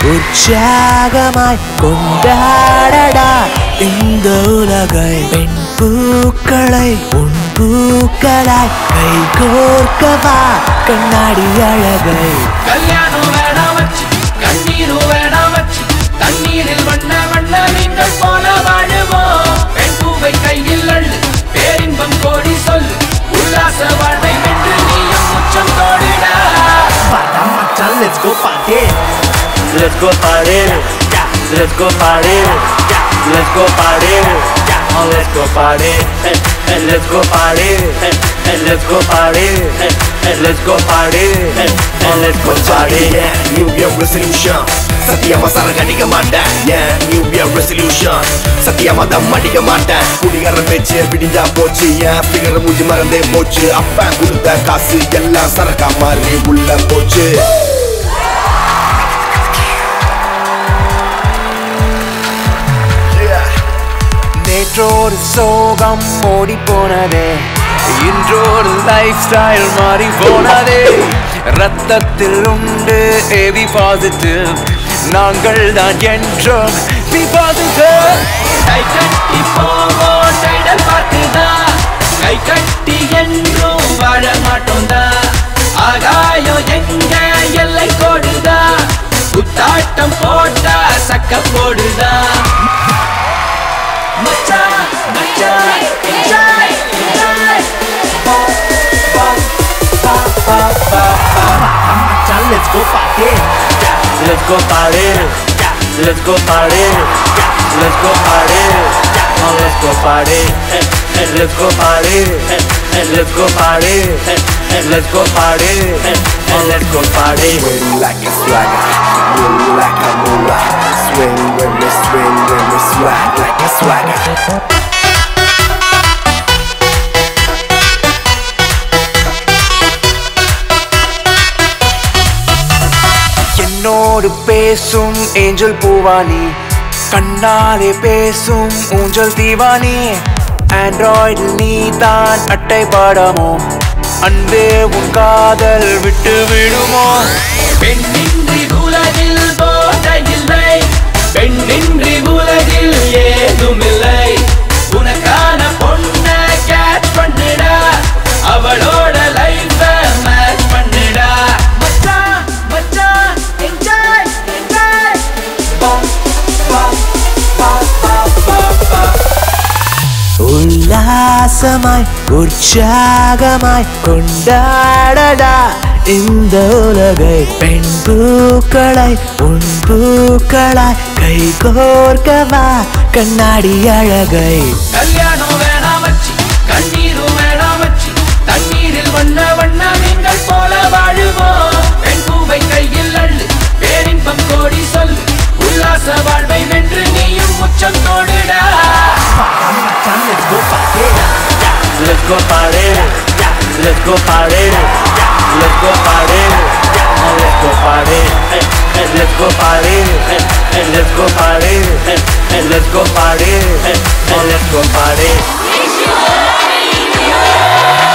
உற்சாகமாய் கொண்டாடடா இந்த உலகை பெண் பூக்களை உன் பூக்களாய் கை கோர்க்கவா கண்ணாடி அழகை கல்யாணம் வேணாம் வச்சு கண்ணீரும் வேணாம் வச்சு தண்ணீரில் வண்ண வண்ண நீங்கள் போல வாழுவோம் பெண் பூவை கையில் அள்ளு பேரின்பம் கோடி சொல்லு உல்லாச வாழ்வை வென்று நீயும் உச்சம் தோடிடா Let's go party Let's go party. Let's go party. Let's go party. Oh, let's go party. Hey, hey, let's go party. Hey, hey, let's go party. Hey, hey, let's go party. Hey, hey, let's go party. New year resolution சத்தியமா சரக்கு அடிக்க மாட்டேன் ஏன் new year resolution சத்தியமா தம் அடிக்க மாட்டேன் குடிகார பேச்சு விடிஞ்சா போச்சு ஏன் பிகர மூஞ்சி மறந்தே போச்சு அப்ப கொடுத்த காசு எல்லாம் சரக்கா மாறி உள்ள போச்சு நேற்றோடு சோகம் ஓடி போனதே இன்றோடு லைஃப் ஸ்டைல் மாறி போனதே ரத்தத்தில் உண்டு ஏபி பாசிட்டிவ் நாங்கள் தான் என்றும் பி பாசிட்டிவ் கை கட்டி போவோம் டைடல் பார்க்குதா கை கட்டி என்றும் வாழ மாட்டோம்தா ஆகாயம் எங்க எல்லை கோடுதா குத்தாட்டம் போட்டா சக்க போடுதா மச்சான் மச்சான் enjoy, enjoy. Let's go party Let's go party. Let's go party. Let's go party. Oh, let's go party. Hey, hey, let's go party. Hey, hey, let's go party. Hey, hey, let's go party. Hey, hey, let's go party. Swing like a swagger Move like a moolah Swing when we swing when we swag like a swagger என்னோடு பேசும் angel Poovani கண்ணாலே பேசும் ஊஞ்சல் தீவானி Android நீ தான் அட்டை பாடமோ அன்பே உன் காதல் விட்டு விடுமோ பெண்ணின்றி உலகில் போதையில்லை பெண்ணின்றி உலகில் ஏதுமில்லை உனக்கான பொண்ண கேட்ச் பண்ணிடா அவளோட லைஃப மேட்ச் பண்ணிடா மச்சான் மச்சான் என்ஜாய் என்ஜாய் உல்லாசமாய் உற்சாகமாய் கொண்டாடடா இந்த உலகை பெண் பூக்களை உன் பூக்களாய் கை கோர்க்கவா கண்ணாடி அழகை கல்யாணம் வேணாம் வச்சு கண்ணீரும் வேணாம் வச்சு தண்ணீரில் வண்ண வண்ண நீங்கள் போல வாழுவோம் பெண் பூவை கையில் அள்ளு பேரின்பம் கோடி சொல்லு உல்லாச வாழ்வை வென்று நீயும் உச்சம் தோடுடா Let's go party. Let's go party. Let's go party. Oh, let's go party. Hey, hey, let's go party. Hey, hey, let's go party. Hey, hey, let's go party. Hey, hey, let's go party.